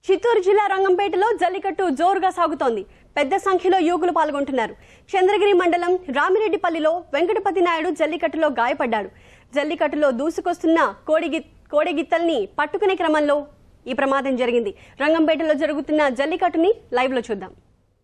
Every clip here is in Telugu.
చిత్తూరు జిల్లా రంగంపేటలో జల్లికట్టు జోరుగా సాగుతోంది పెద్ద సంఖ్యలో యువకులు పాల్గొంటున్నారు చంద్రగిరి మండలం రామిరెడ్డిపల్లిలో వెంకటపతి నాయుడు జల్లికట్టులో గాయపడ్డాడు జల్లికట్టులో దూసుకొస్తున్న కోడిగి కోడెగిత్తల్ని పట్టుకునే క్రమంలో ఈ ప్రమాదం జరిగింది రంగంపేటలో జరుగుతున్న జల్లికట్టుని లైవ్ లో చూద్దాం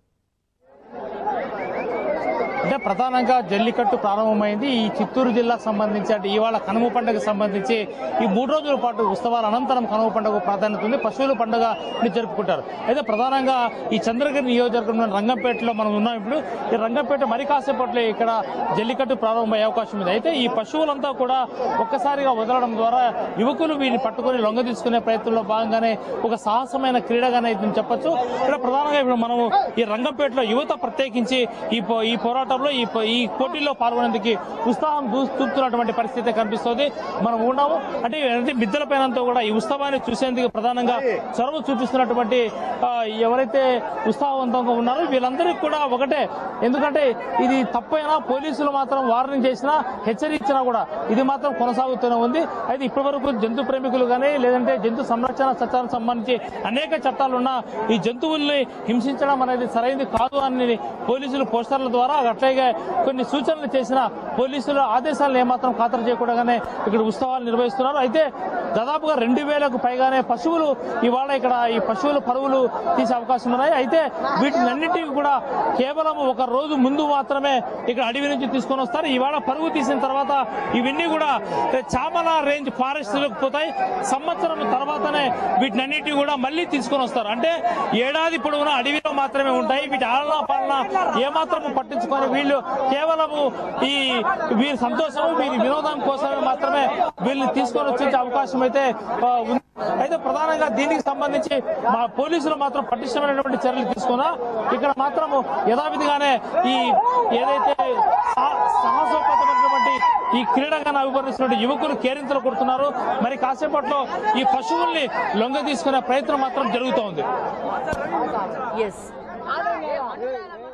అంటే ప్రధానంగా జల్లికట్టు ప్రారంభమైంది ఈ చిత్తూరు జిల్లాకు సంబంధించి అంటే ఇవాళ కనుమ పండుగకు సంబంధించి ఈ మూడు రోజుల పాటు ఉత్సవాల అనంతరం కనుమ పండుగ ప్రాధాన్యత ఉంది పశువుల పండుగ ని జరుపుకుంటారు అయితే ప్రధానంగా ఈ చంద్రగిరి నియోజకవర్గంలో రంగంపేటలో మనం ఉన్నాం ఇప్పుడు ఈ రంగంపేట మరి కాసేపట్లో ఇక్కడ జల్లికట్టు ప్రారంభమయ్యే అవకాశం ఉంది అయితే ఈ పశువులంతా కూడా ఒక్కసారిగా వదలడం ద్వారా యువకులు వీరిని పట్టుకొని లొంగ తీసుకునే ప్రయత్నంలో భాగంగానే ఒక సాహసమైన క్రీడగానే ఇది చెప్పొచ్చు ఇక్కడ ప్రధానంగా ఇప్పుడు మనము ఈ రంగంపేటలో యువత ప్రత్యేకించి ఈ పో- ఈ పోరాటంలో ఈ పో- ఈ పోటీల్లో పాల్గొనేందుకు ఉత్సాహం దూ- చూపుతున్నటువంటి పరిస్థితి కనిపిస్తోంది మనం ఉన్నాము అంటే అంటే మిద్దెల పైనంతా కూడా ఈ ఉత్సవాన్ని చూసేందుకు ప్రధానంగా చొరవ చూపిస్తున్నటువంటి ఆ, ఎవరైతే ఉత్సాహవంతంగా ఉన్నారో వీళ్ళందరికీ కూడా ఒకటే ఎందుకంటే ఇది తప్పైనా పోలీసులు మాత్రం వార్నింగ్ చేసినా హెచ్చరించినా కూడా ఇది మాత్రం కొనసాగుతూనే ఉంది అయితే ఇప్పటివరకు జంతు ప్రేమికులు కానీ లేదంటే జంతు సంరక్షణ చట్టానికి సంబంధించి అనేక చట్టాలు ఉన్నా ఈ జంతువుల్ని హింసించడం అనేది సరైనది కాదు అని పోలీసులు పోస్టర్ల ద్వారా అట్లాగే కొన్ని సూచనలు చేసిన పోలీసుల ఆదేశాలను ఏమాత్రం ఖాతరు చేయకుండానే ఇక్కడ ఉత్సవాలు నిర్వహిస్తున్నారు అయితే దాదాపుగా రెండు వేలకు పైగానే పశువులు ఇవాళ ఇక్కడ ఈ పశువుల పరువులు తీసే అవకాశం ఉన్నాయి అయితే వీటినన్నింటికి కూడా కేవలం ఒక రోజు ముందు మాత్రమే ఇక్కడ అడవి నుంచి తీసుకొని వస్తారు ఇవాళ పరుగు తీసిన తర్వాత ఇవన్నీ కూడా చామల రేంజ్ ఫారెస్ట్ పోతాయి సంవత్సరం తర్వాతనే వీటినన్నిటి కూడా మళ్ళీ తీసుకొని వస్తారు అంటే ఏడాది పొడవునా అడవిలో మాత్రమే ఉంటాయి వీటి ఆలన పాలన ఏమాత్రం పట్టించుకొని వీళ్ళు కేవలము ఈ వీరి సంతోషం వీరి వినోదం కోసమే మాత్రమే వీళ్ళు తీసుకొని వచ్చే అవకాశం అయితే ఆ, ఉంది అయితే ప్రధానంగా దీనికి సంబంధించి మా పోలీసులు మాత్రం పటిష్టమైనటువంటి చర్యలు తీసుకున్నా ఇక్కడ మాత్రం యథావిధిగానే ఈ ఏదైతే సా- సాహసోపేతమైనటువంటి ఈ క్రీడగానే అభివర్ణిస్తున్న యువకులు కేరింతలు కొడుతున్నారు మరి కాసేపట్లో ఈ పశువుల్ని లొంగ తీసుకునే ప్రయత్నం మాత్రం జరుగుతోంది ఎస్